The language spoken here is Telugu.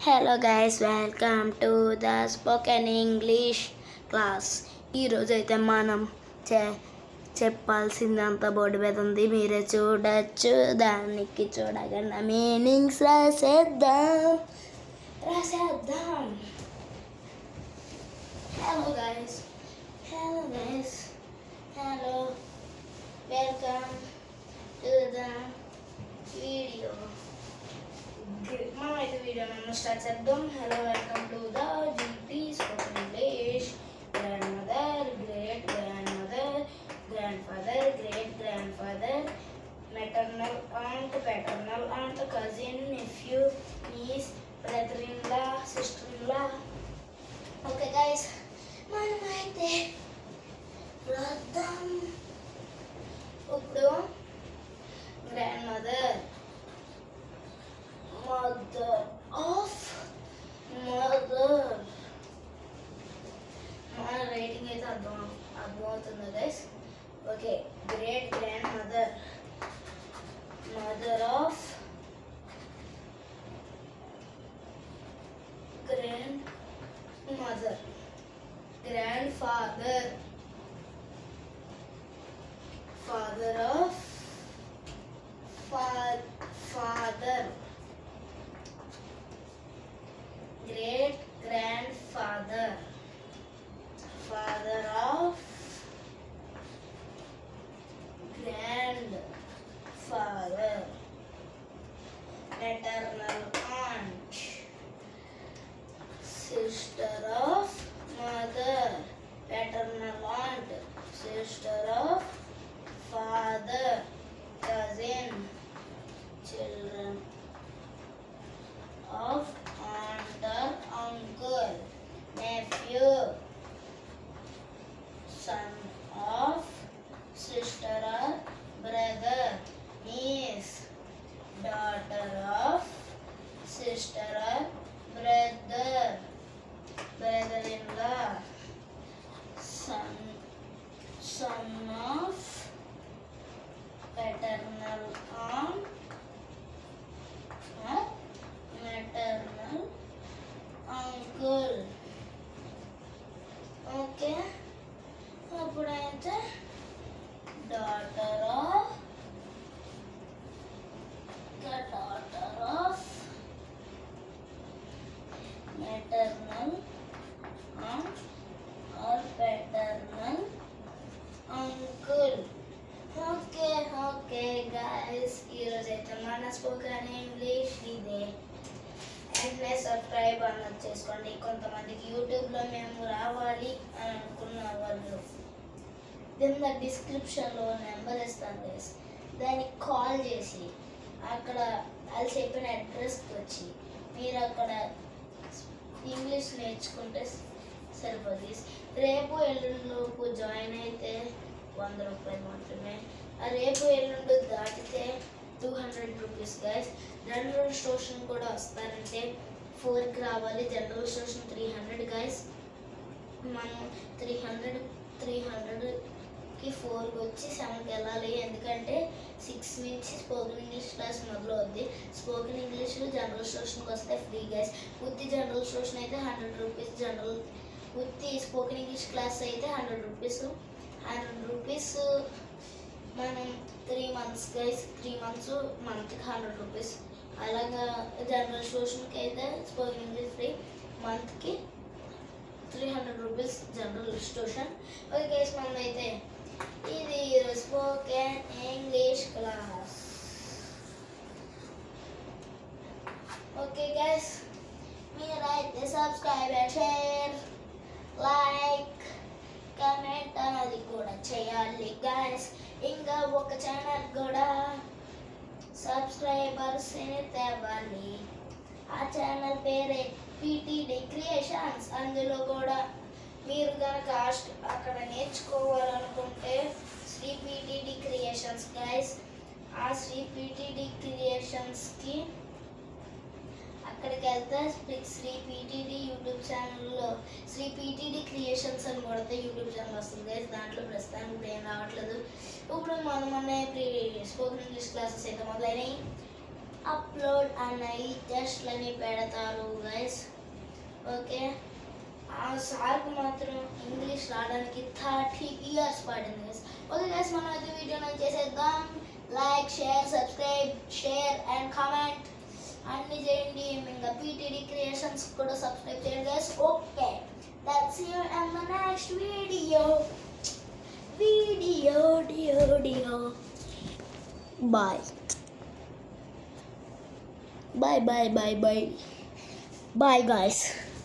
Hello guys welcome to the spoken English class ఈరోజు అయితే మనం చె చెప్పాల్సిందంతా బోర్డు మీద ఉంది మీరే చూడొచ్చు దానికి చూడకుండా మీనింగ్స్ రాసేద్దాం రాసేద్దాం hello guys hello guys hello welcome to the video మనం అయితే వీడియో స్టార్ట్ చేద్దాం hello welcome to the GT spoken English grandmother great grandmother grandfather great grandfather maternal aunt paternal aunt cousin nephew niece brother in law sister in law okay guys మనమైతే రాద్దాం ఇప్పుడు grandmother mother of mother మన రైటింగ్ అయితే అర్థం అర్థమవుతుంది guys okay great grand mother mother of grandmother grandfather father of father great grandfather father of grandfather maternal aunt sister of mother paternal aunt sister of father cousin children of aunt or uncle, nephew, son of sister or brother, niece, daughter of sister or brother, brother-in-law, son, son of paternal aunt, huh? maternal uncle okay అప్పుడైతే daughter of daughter of maternal or paternal uncle okay okay guys ఈరోజు అయితే మన స్పోకెన్ ఇంగ్లీష్ ఇదే వెంటనే సబ్స్క్రైబ్ అన్నది చేసుకోండి కొంతమందికి యూట్యూబ్లో మేము రావాలి అని అనుకున్న వాళ్ళు కింద డిస్క్రిప్షన్లో నెంబర్ ఇస్తాను గైస్ దానికి కాల్ చేసి అక్కడ వాళ్ళు చెప్పిన అడ్రస్కి వచ్చి మీరు అక్కడ ఇంగ్లీష్ నేర్చుకుంటే సరిపోతుంది రేపు ఎల్లుండిలోపు జాయిన్ అయితే వంద రూపాయలు మాత్రమే ఆ రేపు ఎల్లుండి దాటితే two hundred rupees guys general station కూడా వస్తారంటే ఫోర్కి రావాలి general station three hundred guys మనం త్రీ హండ్రెడ్ త్రీ హండ్రెడ్కి ఫోర్కి వచ్చి సెవెన్కి వెళ్ళాలి ఎందుకంటే సిక్స్ నుంచి స్పోకెన్ ఇంగ్లీష్ క్లాస్ మొదలవుద్ది స్పోకెన్ ఇంగ్లీష్ జనరల్ స్టోషన్కి వస్తే ఫ్రీ గైస్ ఉత్తి జనరల్ స్టోషన్ అయితే హండ్రెడ్ రూపీస్ జనరల్ ఉత్తి స్పోకెన్ ఇంగ్లీష్ క్లాస్ అయితే హండ్రెడ్ రూపీస్ హండ్రెడ్ రూపీస్ మనం three months guys three months మంత్కి హండ్రెడ్ రూపీస్ అలాగా జనరల్ స్టోషన్కి అయితే స్పోకెన్ ఇంగ్లీష్ ఫ్రీ మంత్కి three hundred rupees general station okay guys మనం అయితే ఇది spoken English class okay guys మీరైతే subscribe and share like comment అనేది కూడా చేయాలి గైస్ ఇంకా ఒక ఛానల్ కూడా సబ్స్క్రైబర్స్ తేవాలి ఆ ఛానల్ పేరే పీటీడీ క్రియేషన్స్ అందులో కూడా మీరు కనుక అక్కడ నేర్చుకోవాలనుకుంటే శ్రీ పీటీడీ క్రియేషన్స్ గైస్ ఆ శ్రీ పీటీడీ క్రియేషన్స్కి అక్కడికి వెళ్తే శ్రీ పీటీడీ యూట్యూబ్ ఛానల్లో శ్రీ పీటీడీ క్రియేషన్స్ అని కొడితే యూట్యూబ్ ఛానల్ వస్తుంది guys. దాంట్లో ప్రస్తుతానికి ఇప్పుడు ఏం రావట్లేదు ఇప్పుడు మనం మొన్న స్పోకెన్ ఇంగ్లీష్ క్లాసెస్ అయితే మొదలైనవి అప్లోడ్ అన్నవి టెస్ట్లని పెడతారు గైస్ ఓకే ఆ సార్కు మాత్రం ఇంగ్లీష్ రావడానికి థర్టీ ఇయర్స్ పడింది గైస్ ఓకే గైస్ మనం అయితే వీడియోని చేసేద్దాం like share subscribe share and comment అన్ని చేయండి ఇంకా పీటీడీ క్రియేషన్స్ కూడా సబ్స్క్రైబ్ చేయండి guys okay that's you and the next video video డియో డియో bye bye bye bye bye bye guys